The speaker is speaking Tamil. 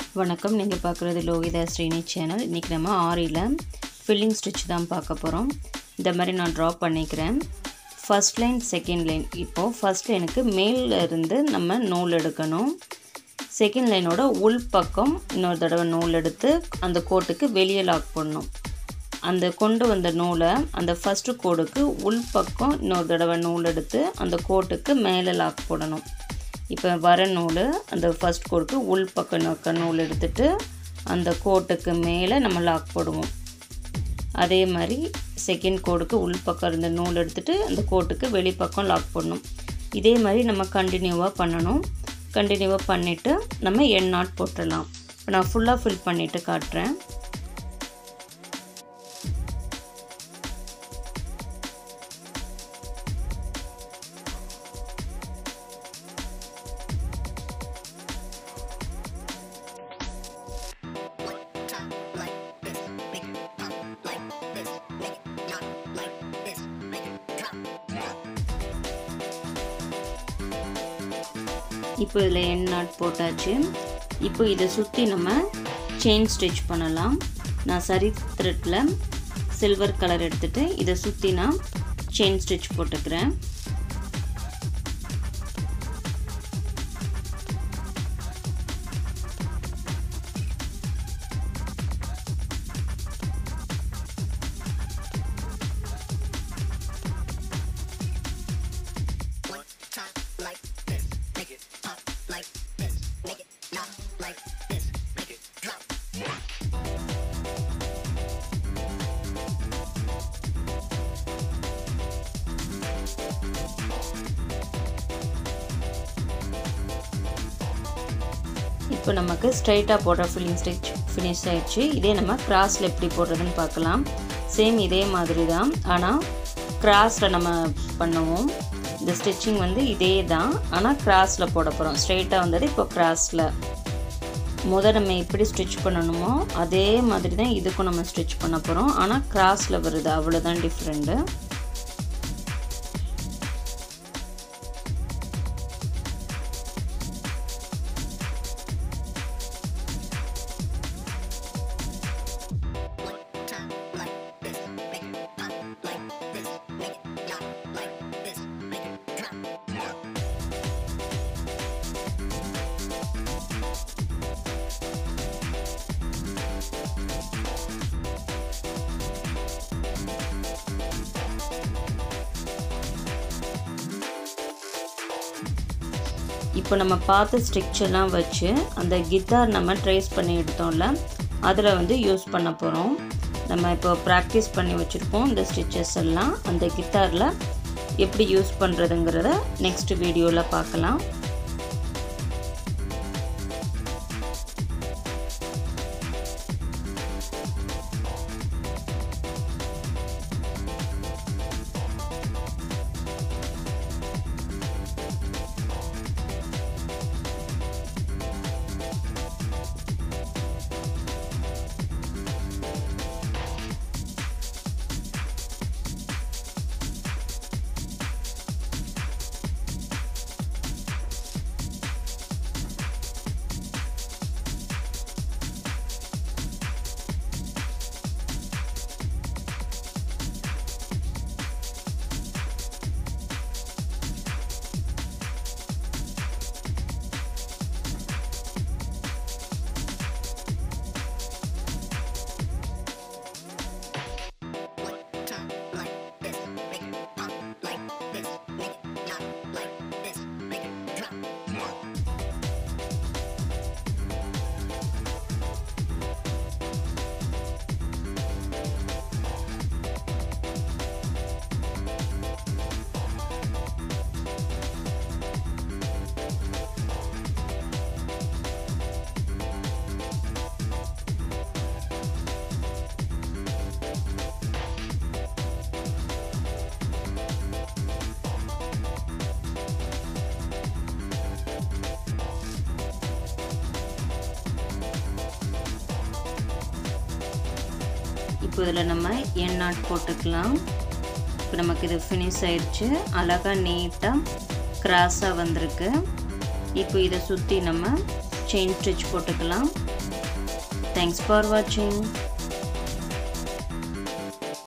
வணக்கம் நீங்கள் பார்க்குறது லோகிதா ஸ்ரீனி சேனல் இன்றைக்கி நம்ம ஆரியில் ஃபில்லிங் ஸ்டிச் தான் பார்க்க போகிறோம் இந்த மாதிரி நான் ட்ரா பண்ணிக்கிறேன் ஃபர்ஸ்ட் லைன் செகண்ட் லைன் இப்போது ஃபர்ஸ்ட் லைனுக்கு மேல இருந்து நம்ம நூல் எடுக்கணும் செகண்ட் லைனோட உள் பக்கம் இன்னொரு தடவை நூல் எடுத்து அந்த கோட்டுக்கு வெளியே லாக் பண்ணணும் அந்த கொண்டு வந்த நூலை அந்த ஃபஸ்ட்டு கோடுக்கு உள் பக்கம் இன்னொரு தடவை நூல் எடுத்து அந்த கோட்டுக்கு மேலே லாக் போடணும் இப்போ வர நூல் அந்த ஃபஸ்ட் கோடுக்கு உள் பக்கம் நோக்க நூல் எடுத்துட்டு அந்த கோட்டுக்கு மேலே நம்ம லாக் போடுவோம் அதே மாதிரி செகண்ட் கோடுக்கு உள் பக்கம் இருந்த நூல் எடுத்துட்டு அந்த கோட்டுக்கு வெளிப்பக்கம் லாக் போடணும் இதே மாதிரி நம்ம கண்டினியூவாக பண்ணணும் கண்டினியூவாக பண்ணிவிட்டு நம்ம எண் நாட் போட்டுடலாம் இப்போ நான் ஃபுல்லாக ஃபில் பண்ணிவிட்டு காட்டுறேன் இப்போ இதில் என் நாட் போட்டாச்சு இப்போ இதை சுற்றி நம்ம செயின் ஸ்டிச் பண்ணலாம் நான் சரி த்ரெட்டில் சில்வர் கலர் எடுத்துகிட்டு இதை சுற்றி நான் செயின் ஸ்டிச் போட்டுக்கிறேன் இப்போ நமக்கு ஸ்ட்ரைட்டாக போடுற ஃபில்லிங் ஸ்டிச் ஃபினிஷ் ஆயிடுச்சு இதே நம்ம கிராஸில் எப்படி போடுறதுன்னு பார்க்கலாம் சேம் இதே மாதிரி தான் ஆனால் கிராஸில் நம்ம பண்ணுவோம் இந்த ஸ்டிச்சிங் வந்து இதே தான் ஆனால் கிராஸில் போட போகிறோம் ஸ்ட்ரைட்டாக வந்தது இப்போ கிராஸில் முதல் நம்ம எப்படி ஸ்டிச் பண்ணணுமோ அதே மாதிரி தான் இதுக்கும் நம்ம ஸ்டிச் பண்ண போகிறோம் ஆனால் கிராஸில் வருது அவ்வளோதான் டிஃப்ரெண்ட்டு இப்போ நம்ம பார்த்த ஸ்ட்ரிக்சர்லாம் வச்சு அந்த கித்தார் நம்ம ட்ரேஸ் பண்ணி எடுத்தோம்ல அதில் வந்து யூஸ் பண்ண போகிறோம் நம்ம இப்போ ப்ராக்டிஸ் பண்ணி வச்சுருக்கோம் இந்த ஸ்டிச்சஸ் எல்லாம் அந்த கித்தாரில் எப்படி யூஸ் பண்ணுறதுங்கிறத நெக்ஸ்ட் வீடியோவில் பார்க்கலாம் இப்போ இதில் நம்ம எண் நாட் போட்டுக்கலாம் இப்போ நமக்கு இது ஃபினிஷ் ஆயிடுச்சு அழகாக நீட்டாக கிராஸாக வந்திருக்கு இப்போ இதை சுற்றி நம்ம செயின் ஸ்டிச் போட்டுக்கலாம் தேங்க்ஸ் ஃபார் வாட்சிங்